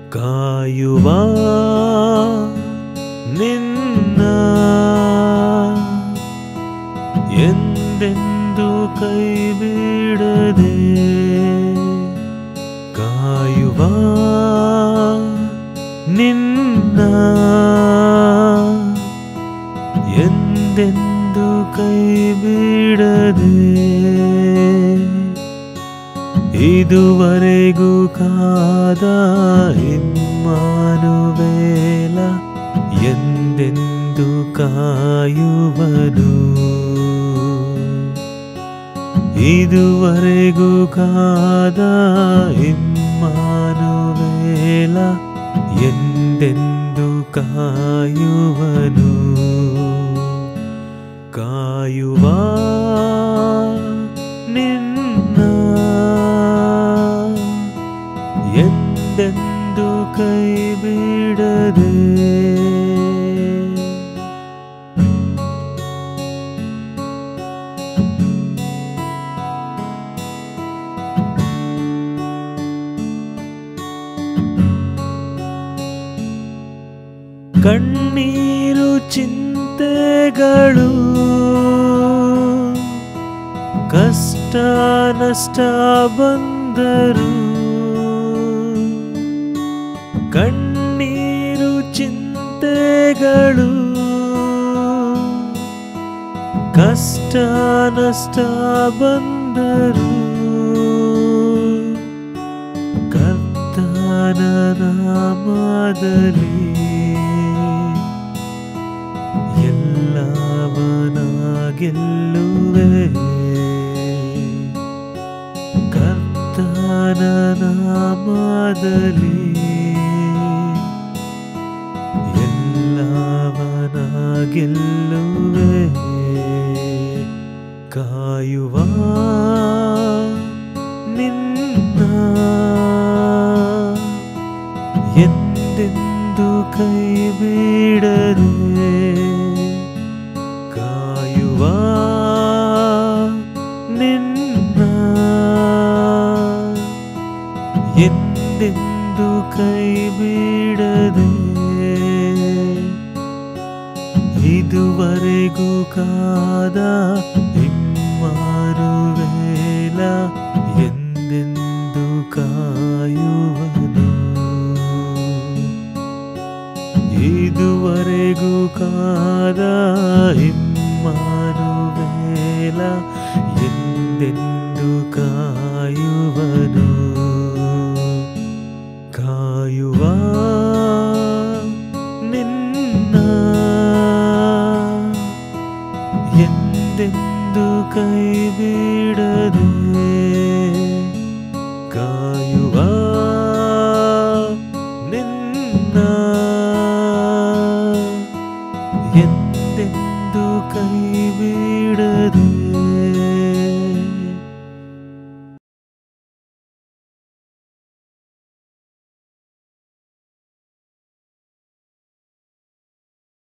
ಕಾಯುವ ನಿನ್ನ ಎಂದೆಂದು ಕೈ ಬಿಡದೆ ಕಾಯುವ ನಿನ್ನ ಎಂದೆಂದು ಕೈ ಬಿಡದೆ ಇದುವರೆಗೂ ಕಾದ ಇಮ್ಮಾನುವೇಲ ಎಂದೆಂದು ಕಾಯುವನು ಇದುವರೆಗೂ ಕಾದ ಇಮ್ಮಾನುವೇಲ ಎಂದೆಂದು ಕಾಯುವನು ಕಾಯುವ ನಿನ್ನ ಎಂದೆಂದು ಕೈ ಬಿಡದೆ ಕಣ್ಣೀರು ಚಿಂತೆಗಳು ಕಷ್ಟ ನಷ್ಟ ಬಂದರು ಕಣ್ಣೀರು ಚಿಂತೆಗಳು ಕಷ್ಟ ನಷ್ಟ ಬಂದರು ಕರ್ತನ ನಾಮದಲ್ಲಿ ಎಲ್ಲವನ ಗೆಲ್ಲುವೆ ಕರ್ತನ ನಾಮದಲ್ಲಿ ಎಲ್ಲವನ ಗೆಲ್ಲುವೆ ಕಾಯುವ ನಿನ್ನ ಎಂದೆಂದು ಕೈ ಬಿಡದೆ ಕಾಯುವ ನಿನ್ನ ಎಂದೆಂದು ಕೈ ಬಿಡದೆ ಇದುವರೆಗೂ ಕಾದ ಇಮ್ಮಾರುವೇಲ ಎಂದೆಂದು ಕಾಯುವನು ಇದುವರೆಗೂ ಕಾದ ಇಮ್ಮಾನುವೇಲ ಎಂದೆಂದು ಕಾಯುವನು ಕಾಯುವ ನಿನ್ನ ಎಂದೆಂದು ಕೈ ಬಿಡದೆ ಕಾಯುವ ನಿನ್ನ ಎಂದೆಂದು ಕೈ ಬಿಡದೆ